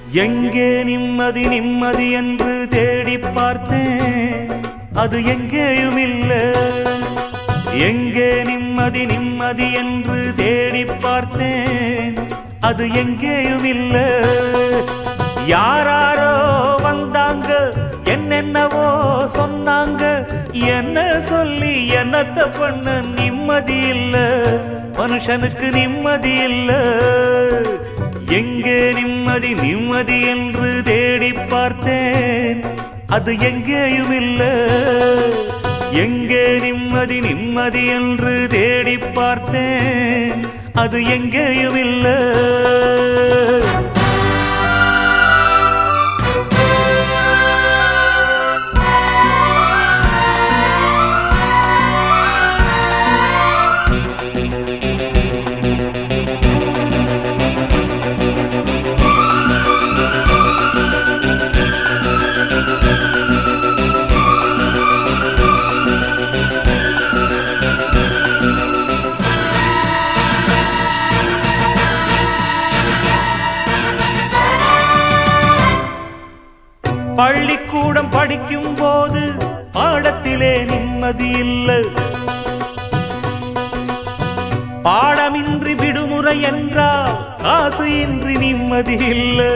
எங்கே நிம்மதி நிம்மதி என்று தேடி பார்த்தேன் அது எங்கேயும் இல்ல எங்கே நிம்மதி நிம்மதி என்று தேடி பார்த்தேன் அது எங்கேயும் இல்ல யாராரோ வந்தாங்க என்னென்னவோ சொன்னாங்க என்ன சொல்லி என்னத்த பண்ண நிம்மதி இல்ல மனுஷனுக்கு நிம்மதி இல்ல எங்கே நிம்மதி நிம்மதி என்று தேடி பார்த்தேன் அது எங்கேயும் இல்ல எங்கே நிம்மதி நிம்மதி என்று தேடி பார்த்தேன் அது எங்கேயும் இல்லை பள்ளிக்கூடம் படிக்கும் போது பாடத்திலே நிம்மதி இல்லை பாடமின்றி விடுமுறை என்றால் காசு இன்றி நிம்மதி இல்லை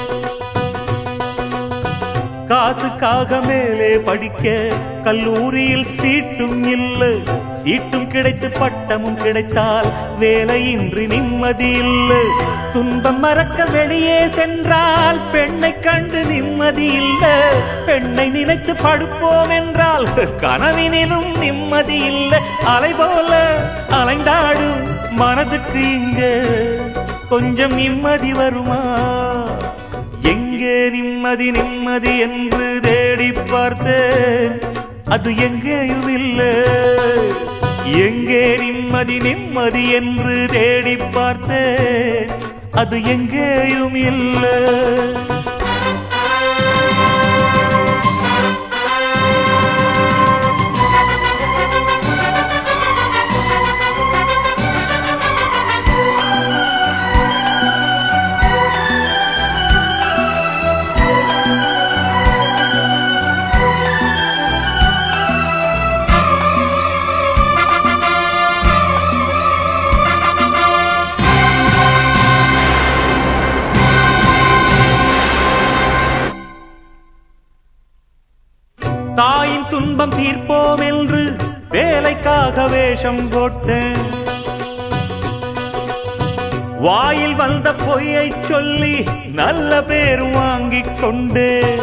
காசுக்காக மேலே படிக்க கல்லூரியில் சீட்டும் இல்லை சீட்டும் கிடைத்து பட்டமும் கிடைத்தால் வேலையின்றி நிம்மதி இல்லை துன்பம் மறக்க வெளியே சென்றால் பெண்ணை கண்டு நிம்மதி இல்லை பெண்ணை நினைத்து படுப்போம் என்றால் கனவினிலும் நிம்மதி இல்லை அலை போல அலைந்தாடும் மனதுக்கு இங்க கொஞ்சம் நிம்மதி வருமா எங்கே நிம்மதி நிம்மதி என்று தேடி பார்த்தேன் அது எங்கேயும் இல்லை எங்கே நிம்மதி நிம்மதி என்று தேடி பார்த்தேன் அது எங்கேயும் இல்லை தாயின் துன்பம் தீர்ப்போம் என்று வேலைக்காக வேஷம் போட்டேன் வாயில் வந்த பொய்யை சொல்லி நல்ல பேர் வாங்கிக் கொண்டேன்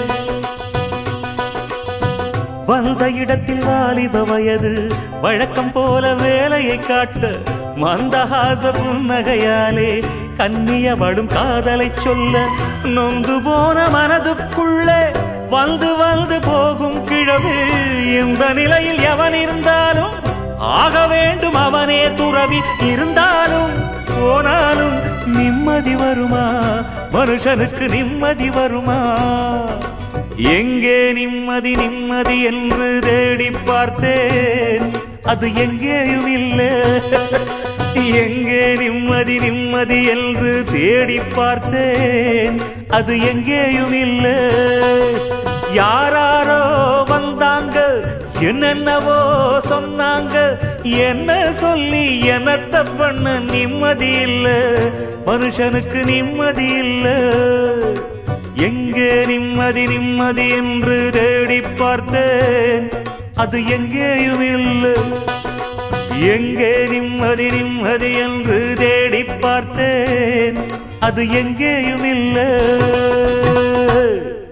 வந்த இடத்தில் வாலிப வயது வழக்கம் போல வேலையை காட்ட மந்தஹாச புன்னகையாலே கண்ணியவடும் காதலை சொல்ல நொந்து போன மனதுக்குள்ளே வந்து வந்து போகும் கிழவு இந்த நிலையில் எவன் இருந்தாலும் ஆக வேண்டும் அவனே துறவி இருந்தாலும் போனாலும் நிம்மதி வருமா மனுஷனுக்கு நிம்மதி வருமா எங்கே நிம்மதி நிம்மதி என்று தேடி பார்த்தேன் அது எங்கேயும் இல்லை எங்கே நிம்மதி நிம்மதி என்று தேடி பார்த்தேன் அது எங்கேயும் இல்லை யாராரோ வந்தாங்க என்னென்னவோ சொன்னாங்க என்ன சொல்லி என்னத்த பண்ண நிம்மதி இல்லை மனுஷனுக்கு நிம்மதி இல்லை எங்கே நிம்மதி நிம்மதி என்று தேடி பார்த்தேன் அது எங்கேயும் இல்லை எங்கே நிம்மதி நிம்மதி என்று தேடி பார்த்தேன் அது எங்கேயும் இல்லை